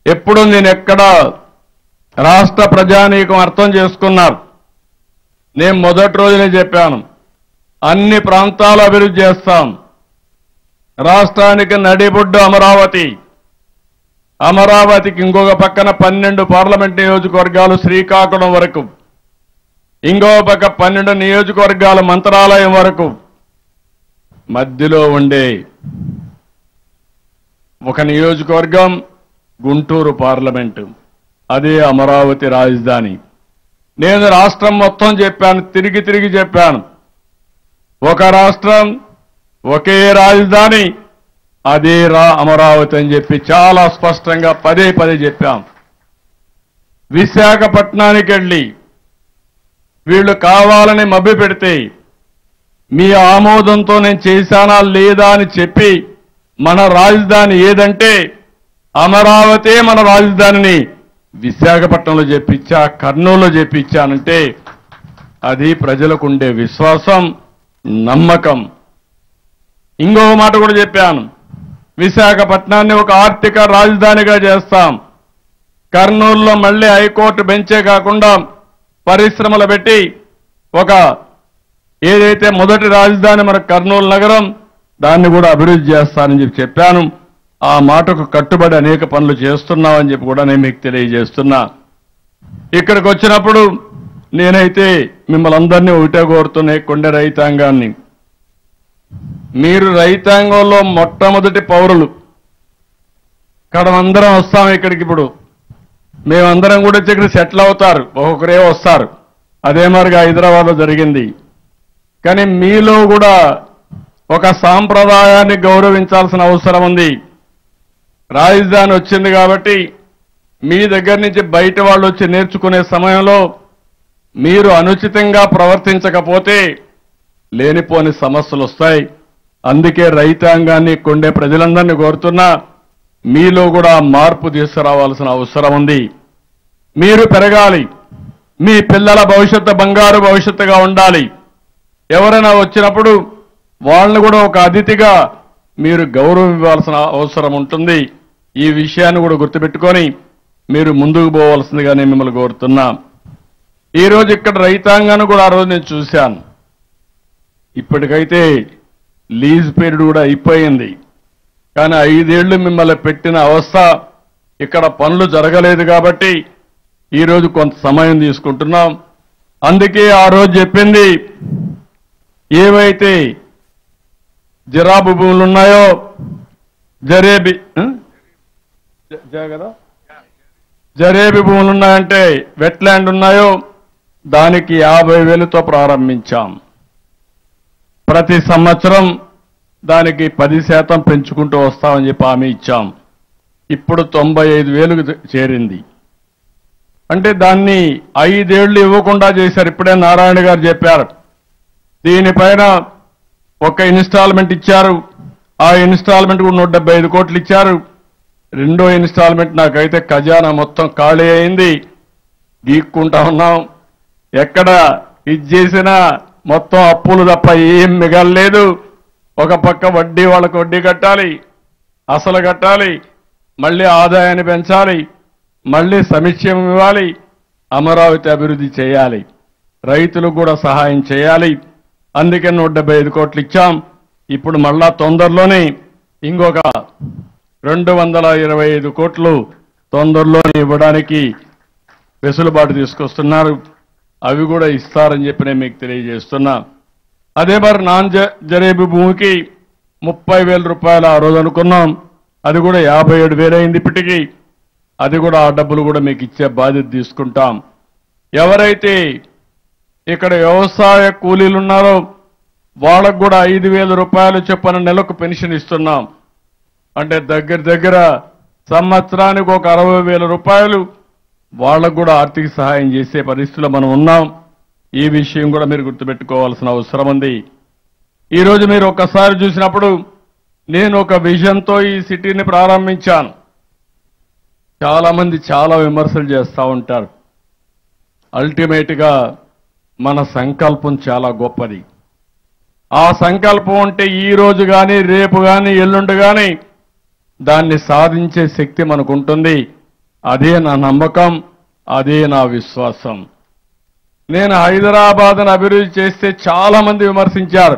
ఎప్పుడు నేను ఎక్కడ రాష్ట్ర ప్రజానీకం అర్థం చేసుకున్నారు నేను మొదటి రోజునే చెప్పాను అన్ని ప్రాంతాలు అభివృద్ధి చేస్తాం రాష్ట్రానికి నడిబొడ్డు అమరావతి అమరావతికి ఇంకొక పక్కన పన్నెండు పార్లమెంట్ నియోజకవర్గాలు శ్రీకాకుళం వరకు ఇంకో పక్క పన్నెండు నియోజకవర్గాల మంత్రాలయం వరకు మధ్యలో ఉండే ఒక నియోజకవర్గం గుంటూరు పార్లమెంటు అదే అమరావతి రాజధాని నేను రాష్ట్రం మొత్తం చెప్పాను తిరిగి తిరిగి చెప్పాను ఒక రాష్ట్రం ఒకే రాజధాని అదే రా అమరావతి అని చెప్పి చాలా స్పష్టంగా పదే పదే చెప్పాం విశాఖపట్నానికి వెళ్ళి వీళ్ళు కావాలని మభ్య పెడితే మీ ఆమోదంతో నేను చేశానా లేదా అని చెప్పి మన రాజధాని ఏదంటే అమరావతే మన రాజధానిని విశాఖపట్నంలో చెప్పించా కర్నూలులో చెప్పించానంటే అది ప్రజలకు ఉండే విశ్వాసం నమ్మకం ఇంకో మాట కూడా చెప్పాను విశాఖపట్నాన్ని ఒక ఆర్థిక రాజధానిగా చేస్తాం కర్నూలులో మళ్ళీ హైకోర్టు బెంచే కాకుండా పరిశ్రమలు పెట్టి ఒక ఏదైతే మొదటి రాజధాని మన కర్నూలు నగరం దాన్ని కూడా అభివృద్ధి చేస్తానని చెప్పి చెప్పాను ఆ మాటకు కట్టుబడి అనేక పనులు చేస్తున్నామని చెప్పి కూడా నేను మీకు తెలియజేస్తున్నా ఇక్కడికి వచ్చినప్పుడు నేనైతే మిమ్మల్ని అందరినీ ఒకటే కోరుతున్నా ఈ కొండ రైతాంగాన్ని మీరు రైతాంగంలో మొట్టమొదటి పౌరులు ఇక్కడ అందరం వస్తాం ఇక్కడికి ఇప్పుడు మేమందరం కూడా వచ్చి ఇక్కడ సెటిల్ అవుతారు ఒక్కొక్కరే వస్తారు అదే మరిగా హైదరాబాద్లో జరిగింది కానీ మీలో కూడా ఒక సాంప్రదాయాన్ని గౌరవించాల్సిన అవసరం ఉంది రాజధాని వచ్చింది కాబట్టి మీ దగ్గర నుంచి బయట వాళ్ళు వచ్చి నేర్చుకునే సమయంలో మీరు అనుచితంగా ప్రవర్తించకపోతే లేనిపోని సమస్యలు వస్తాయి అందుకే రైతాంగాన్ని కొండే ప్రజలందరినీ కోరుతున్నా మీలో కూడా మార్పు తీసుకురావాల్సిన అవసరం ఉంది మీరు పెరగాలి మీ పిల్లల భవిష్యత్తు బంగారు భవిష్యత్తుగా ఉండాలి ఎవరైనా వచ్చినప్పుడు వాళ్ళని కూడా ఒక అతిథిగా మీరు గౌరవం ఇవ్వాల్సిన అవసరం ఉంటుంది ఈ విషయాన్ని కూడా గుర్తుపెట్టుకొని మీరు ముందుకు పోవాల్సిందిగా నేను మిమ్మల్ని కోరుతున్నా ఈ రోజు ఇక్కడ రైతాంగాన్ని కూడా ఆ రోజు నేను చూశాను ఇప్పటికైతే లీజ్ పీరియడ్ కూడా అయిపోయింది కానీ ఐదేళ్లు మిమ్మల్ని పెట్టిన అవస్థ ఇక్కడ పనులు జరగలేదు కాబట్టి ఈ రోజు కొంత సమయం తీసుకుంటున్నాం అందుకే ఆ రోజు చెప్పింది ఏవైతే జరాబు భూములు ఉన్నాయో జరేబి ఆ? జ- జ కదా జరేబి భూములు ఉన్నాయంటే వెట్లాండ్ ఉన్నాయో దానికి యాభై వేలతో ప్రారంభించాం ప్రతి సంవత్సరం దానికి పది శాతం పెంచుకుంటూ వస్తామని చెప్పి హామీ ఇచ్చాం ఇప్పుడు తొంభై ఐదు వేలకు చేరింది అంటే దాన్ని ఐదేళ్లు ఇవ్వకుండా చేశారు ఇప్పుడే నారాయణ గారు చెప్పారు దీనిపైన ఒక ఇన్స్టాల్మెంట్ ఇచ్చారు ఆ ఇన్స్టాల్మెంట్ కూడా నూట డెబ్బై ఐదు కోట్లు ఇచ్చారు రెండో ఇన్స్టాల్మెంట్ నాకైతే ఖజానా మొత్తం ఖాళీ అయింది గీక్కుంటా ఉన్నాం ఎక్కడ ఇది చేసినా మొత్తం అప్పులు తప్ప ఏం మిగలలేదు ఒక పక్క వడ్డీ వాళ్ళకు వడ్డీ కట్టాలి అసలు కట్టాలి మళ్ళీ ఆదాయాన్ని పెంచాలి మళ్ళీ సమిక్షేమం ఇవ్వాలి అమరావతి అభివృద్ధి చేయాలి రైతులకు కూడా సహాయం చేయాలి అందుకే నూట డెబ్బై ఐదు కోట్లు ఇచ్చాం ఇప్పుడు మళ్ళా తొందరలోనే ఇంకొక రెండు వందల ఇరవై ఐదు కోట్లు తొందరలోనే ఇవ్వడానికి వెసులుబాటు తీసుకొస్తున్నారు అవి కూడా ఇస్తారని చెప్పి నేను మీకు తెలియజేస్తున్నా అదే మరి నాన్ జ- జరేబు భూమికి ముప్పై వేల రూపాయలు ఆ రోజు అనుకున్నాం అది కూడా యాభై ఏడు వేలైంది ఇప్పటికీ అది కూడా ఆ డబ్బులు కూడా మీకు ఇచ్చే బాధ్యత తీసుకుంటాం ఎవరైతే ఇక్కడ వ్యవసాయ కూలీలు ఉన్నారో వాళ్ళకు కూడా ఐదు వేల రూపాయలు చొప్పున నెలకు పెన్షన్ ఇస్తున్నాం అంటే దగ్గర దగ్గర సంవత్సరానికి ఒక అరవై వేల రూపాయలు వాళ్ళకు కూడా ఆర్థిక సహాయం చేసే పరిస్థితిలో మనం ఉన్నాం ఈ విషయం కూడా మీరు గుర్తుపెట్టుకోవాల్సిన అవసరం ఉంది ఈ రోజు మీరు ఒక్కసారి చూసినప్పుడు నేను ఒక విజన్తో ఈ సిటీని ప్రారంభించాను చాలా మంది చాలా విమర్శలు చేస్తూ ఉంటారు అల్టిమేట్ గా మన సంకల్పం చాలా గొప్పది ఆ సంకల్పం అంటే ఈ రోజు కానీ రేపు కానీ ఎల్లుండి కానీ దాన్ని సాధించే శక్తి మనకు ఉంటుంది అదే నా నమ్మకం అదే నా విశ్వాసం నేను హైదరాబాద్ను అభివృద్ధి చేస్తే చాలా మంది విమర్శించారు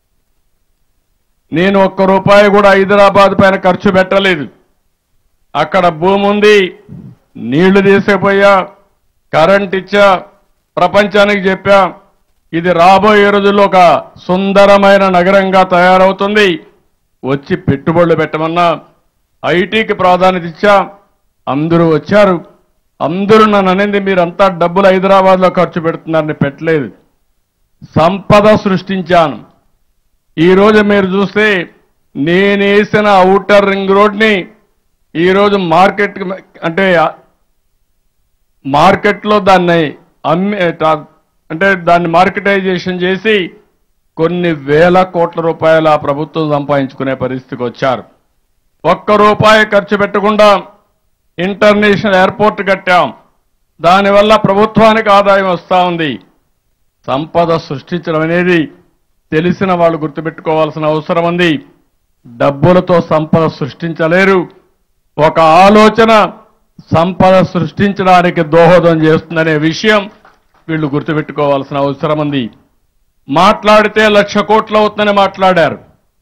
నేను ఒక్క రూపాయి కూడా హైదరాబాద్ పైన ఖర్చు పెట్టలేదు అక్కడ భూమి ఉంది నీళ్లు తీసుకుపోయా కరెంట్ ఇచ్చా ప్రపంచానికి చెప్పా ఇది రాబోయే రోజుల్లో ఒక సుందరమైన నగరంగా తయారవుతుంది వచ్చి పెట్టుబడులు పెట్టమన్నా ఐటీకి ప్రాధాన్యత ఇచ్చా అందరూ వచ్చారు అందరూ నన్ను అనేది మీరంతా డబ్బులు హైదరాబాద్లో ఖర్చు పెడుతున్నారని పెట్టలేదు సంపద సృష్టించాను ఈ రోజు మీరు చూస్తే నేను వేసిన అవుటర్ రింగ్ రోడ్ని ఈరోజు మార్కెట్ అంటే మార్కెట్లో దాన్ని అమ్మి తా- అంటే దాన్ని మార్కెటైజేషన్ చేసి కొన్ని వేల కోట్ల రూపాయల ప్రభుత్వం సంపాదించుకునే పరిస్థితికి వచ్చారు ఒక్క రూపాయి ఖర్చు పెట్టకుండా ఇంటర్నేషనల్ ఎయిర్పోర్ట్ కట్టాం దానివల్ల ప్రభుత్వానికి ఆదాయం వస్తూ ఉంది సంపద సృష్టించడం అనేది తెలిసిన వాళ్ళు గుర్తుపెట్టుకోవాల్సిన అవసరం ఉంది డబ్బులతో సంపద సృష్టించలేరు ఒక ఆలోచన సంపద సృష్టించడానికి దోహదం చేస్తుందనే విషయం వీళ్ళు గుర్తుపెట్టుకోవాల్సిన అవసరం ఉంది మాట్లాడితే లక్ష కోట్లు అవుతుందని మాట్లాడారు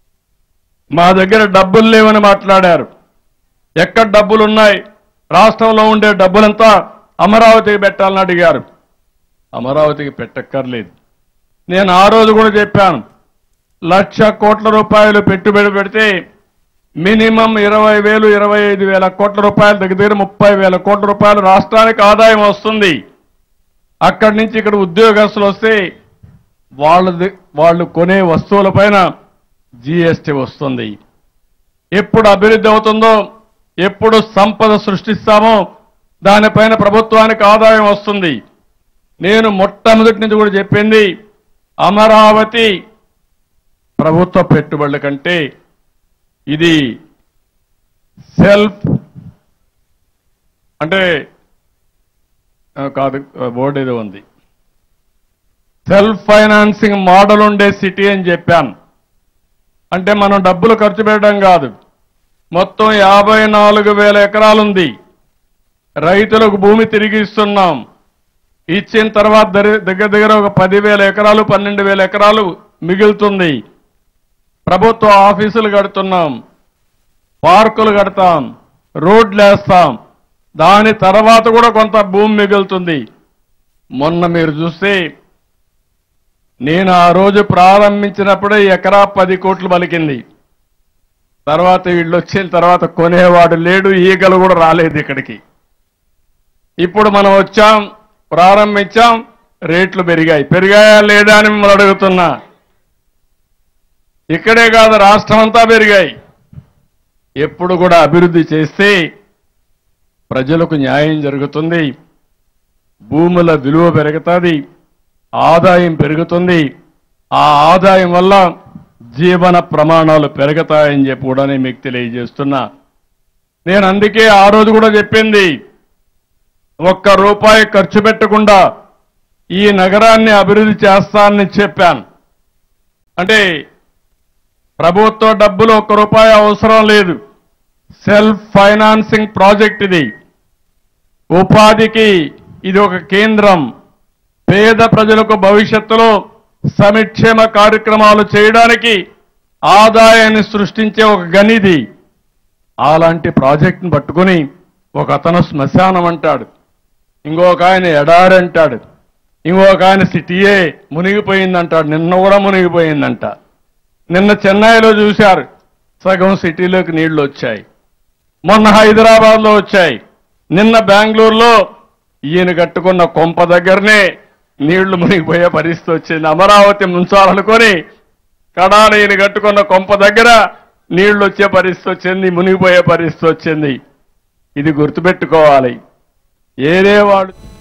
మా దగ్గర డబ్బులు లేవని మాట్లాడారు ఎక్కడ డబ్బులు ఉన్నాయి రాష్ట్రంలో ఉండే డబ్బులంతా అమరావతికి పెట్టాలని అడిగారు అమరావతికి పెట్టక్కర్లేదు నేను ఆ రోజు కూడా చెప్పాను లక్ష కోట్ల రూపాయలు పెట్టుబడి పెడితే మినిమం ఇరవై వేలు ఇరవై ఐదు వేల కోట్ల రూపాయలు దగ్గర దగ్గర ముప్పై వేల కోట్ల రూపాయలు రాష్ట్రానికి ఆదాయం వస్తుంది అక్కడి నుంచి ఇక్కడ ఉద్యోగస్తులు వస్తే వాళ్ళది వాళ్ళు కొనే వస్తువులపైన జీఎస్టీ వస్తుంది ఎప్పుడు అభివృద్ధి అవుతుందో ఎప్పుడు సంపద సృష్టిస్తామో దానిపైన ప్రభుత్వానికి ఆదాయం వస్తుంది నేను మొట్టమొదటి నుంచి కూడా చెప్పింది అమరావతి ప్రభుత్వ పెట్టుబడుల కంటే ఇది సెల్ఫ్ అంటే ఆ, కాదు బోర్డు ఏదో ఉంది సెల్ఫ్ ఫైనాన్సింగ్ మోడల్ ఉండే సిటీ అని చెప్పాను అంటే మనం డబ్బులు ఖర్చు పెట్టడం కాదు మొత్తం యాభై నాలుగు వేల ఎకరాలుంది రైతులకు భూమి తిరిగి ఇస్తున్నాం ఇచ్చిన తర్వాత దరి- దగ్గర దగ్గర ఒక పదివేల ఎకరాలు పన్నెండు వేల ఎకరాలు మిగులుతుంది ప్రభుత్వ ఆఫీసులు కడుతున్నాం పార్కులు కడతాం రోడ్లు వేస్తాం దాని తర్వాత కూడా కొంత భూమి మిగులుతుంది మొన్న మీరు చూస్తే నేను ఆ రోజు ప్రారంభించినప్పుడే ఎకరా పది కోట్లు పలికింది తర్వాత వీళ్ళు వచ్చిన తర్వాత కొనేవాడు లేడు ఈగలు కూడా రాలేదు ఇక్కడికి ఇప్పుడు మనం వచ్చాం ప్రారంభించాం రేట్లు పెరిగాయి పెరిగాయా లేదా అని మిమ్మల్ని అడుగుతున్నా ఇక్కడే కాదు రాష్ట్రం అంతా పెరిగాయి ఎప్పుడు కూడా అభివృద్ధి చేస్తే ప్రజలకు న్యాయం జరుగుతుంది భూముల విలువ పెరుగుతుంది ఆదాయం పెరుగుతుంది ఆ ఆదాయం వల్ల జీవన ప్రమాణాలు పెరుగుతాయని చెప్పి కూడా నేను మీకు తెలియజేస్తున్నా నేను అందుకే ఆ రోజు కూడా చెప్పింది ఒక్క రూపాయి ఖర్చు పెట్టకుండా ఈ నగరాన్ని అభివృద్ధి చేస్తానని చెప్పాను అంటే ప్రభుత్వ డబ్బులు ఒక్క రూపాయి అవసరం లేదు సెల్ఫ్ ఫైనాన్సింగ్ ప్రాజెక్ట్ ఇది ఉపాధికి ఇది ఒక కేంద్రం పేద ప్రజలకు భవిష్యత్తులో సంక్షేమ కార్యక్రమాలు చేయడానికి ఆదాయాన్ని సృష్టించే ఒక గనిది అలాంటి ప్రాజెక్టును పట్టుకుని ఒక అతను శ్మశానం అంటాడు ఇంకొక ఆయన ఎడారి అంటాడు ఇంకొక ఆయన సిటీయే మునిగిపోయిందంటాడు నిన్న కూడా మునిగిపోయిందంట నిన్న చెన్నైలో చూశారు సగం సిటీలోకి నీళ్లు వచ్చాయి మొన్న హైదరాబాద్లో వచ్చాయి నిన్న బెంగళూరులో ఈయన కట్టుకున్న కొంప దగ్గరనే నీళ్లు మునిగిపోయే పరిస్థితి వచ్చింది అమరావతి ముంచాలనుకొని కడాన ఈయన కట్టుకున్న కొంప దగ్గర నీళ్లు వచ్చే పరిస్థితి వచ్చింది మునిగిపోయే పరిస్థితి వచ్చింది ఇది గుర్తుపెట్టుకోవాలి ఏదే వాడు